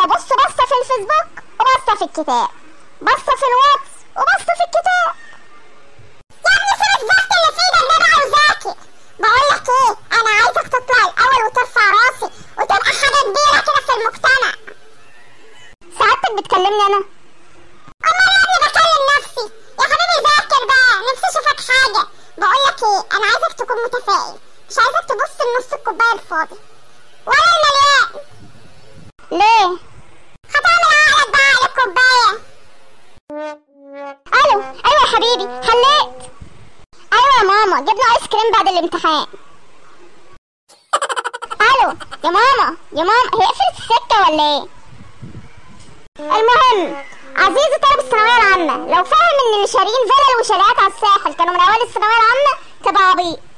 انا بص بصه في الفيسبوك وبصه في الكتاب بصه في الواتس وبصه في الكتاب يا ابني سيب الزفت اللي في ايدك ده انا عاوزاكي بقول لك ايه انا عايزك تطلع الاول وترفع راسي وتبقى حاجه كبيره كده في المجتمع سعادتك بتكلمني انا اما انا يا ابني بكلم نفسي يا حبيبي ذاكر بقى نفسي اشوفك حاجه بقول لك ايه انا عايزك تكون متفائل مش عايزك تبص لنص الكوبايه الفاضي ولا المليان ليه هتعمل عقلك بعقل الكوبايه الو ايوه يا حبيبي حليت ايوه يا ماما جبنا ايس كريم بعد الامتحان الو يا ماما يا ماما هي قفلت السكه ولا ايه المهم عزيزي طالب الثانويه العامه لو فاهم ان اللي شارين فيلا وشاليهات على الساحل كانوا من اوائل الثانويه العامه تبقى عبيط